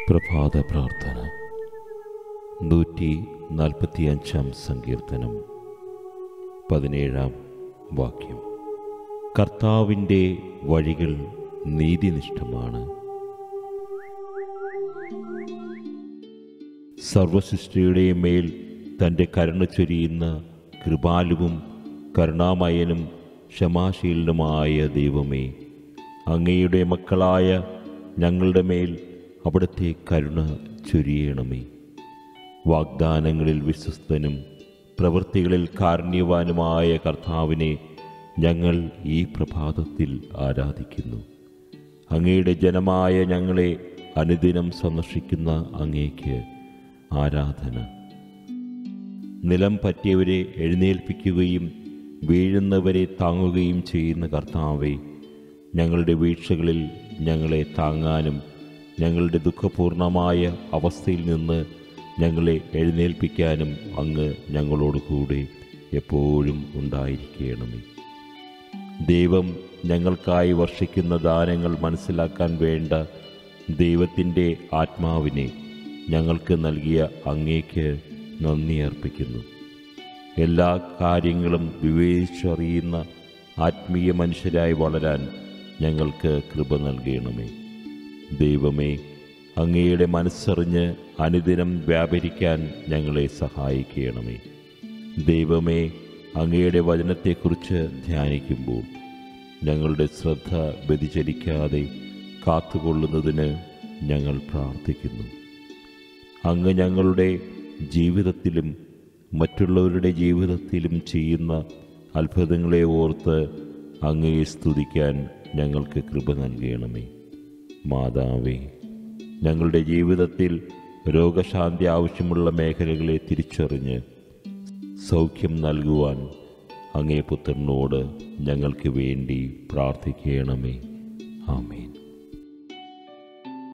പ്രഭാത പ്രാർത്ഥന നൂറ്റി നാൽപ്പത്തിയഞ്ചാം സങ്കീർത്തനം പതിനേഴാം വാക്യം കർത്താവിൻ്റെ വഴികൾ നീതിനിഷ്ഠമാണ് സർവസൃഷ്ടിയുടെയും മേൽ തൻ്റെ കരുണ ചൊരിയുന്ന കൃപാലുവും കരുണാമയനും ക്ഷമാശീലനുമായ ദൈവമേ അങ്ങയുടെ മക്കളായ ഞങ്ങളുടെ മേൽ അവിടുത്തെ കരുണ ചൊരിയണമേ വാഗ്ദാനങ്ങളിൽ വിശ്വസ്തനും പ്രവൃത്തികളിൽ കാരുണ്യവാനുമായ കർത്താവിനെ ഞങ്ങൾ ഈ പ്രഭാതത്തിൽ ആരാധിക്കുന്നു അങ്ങയുടെ ജനമായ ഞങ്ങളെ അനുദിനം സന്ദർശിക്കുന്ന അങ്ങേക്ക് ആരാധന നിലം പറ്റിയവരെ എഴുന്നേൽപ്പിക്കുകയും വീഴുന്നവരെ താങ്ങുകയും ചെയ്യുന്ന കർത്താവെ ഞങ്ങളുടെ വീഴ്ചകളിൽ ഞങ്ങളെ താങ്ങാനും ഞങ്ങളുടെ ദുഃഖപൂർണമായ അവസ്ഥയിൽ നിന്ന് ഞങ്ങളെ എഴുന്നേൽപ്പിക്കാനും അങ്ങ് ഞങ്ങളോട് കൂടെ എപ്പോഴും ഉണ്ടായിരിക്കണമേ ദൈവം ഞങ്ങൾക്കായി വർഷിക്കുന്ന ദാനങ്ങൾ മനസ്സിലാക്കാൻ വേണ്ട ദൈവത്തിൻ്റെ ആത്മാവിനെ ഞങ്ങൾക്ക് നൽകിയ അങ്ങേക്ക് നന്ദി അർപ്പിക്കുന്നു എല്ലാ കാര്യങ്ങളും വിവേചിച്ചറിയുന്ന ആത്മീയ മനുഷ്യരായി വളരാൻ ഞങ്ങൾക്ക് കൃപ നൽകണമേ ദൈവമേ അങ്ങയുടെ മനസ്സറിഞ്ഞ് അനുദിനം വ്യാപരിക്കാൻ ഞങ്ങളെ സഹായിക്കണമേ ദൈവമേ അങ്ങയുടെ വചനത്തെക്കുറിച്ച് ധ്യാനിക്കുമ്പോൾ ഞങ്ങളുടെ ശ്രദ്ധ വ്യതിചലിക്കാതെ കാത്തുകൊള്ളുന്നതിന് ഞങ്ങൾ പ്രാർത്ഥിക്കുന്നു അങ്ങ് ഞങ്ങളുടെ ജീവിതത്തിലും മറ്റുള്ളവരുടെ ജീവിതത്തിലും ചെയ്യുന്ന അത്ഭുതങ്ങളെ ഓർത്ത് അങ്ങയെ സ്തുതിക്കാൻ ഞങ്ങൾക്ക് കൃപ നൽകണമേ മാതാവേ ഞങ്ങളുടെ ജീവിതത്തിൽ രോഗശാന്തി ആവശ്യമുള്ള മേഖലകളെ തിരിച്ചറിഞ്ഞ് സൗഖ്യം നൽകുവാൻ അങ്ങേ പുത്രനോട് ഞങ്ങൾക്ക് വേണ്ടി പ്രാർത്ഥിക്കണമേ ആമേൻ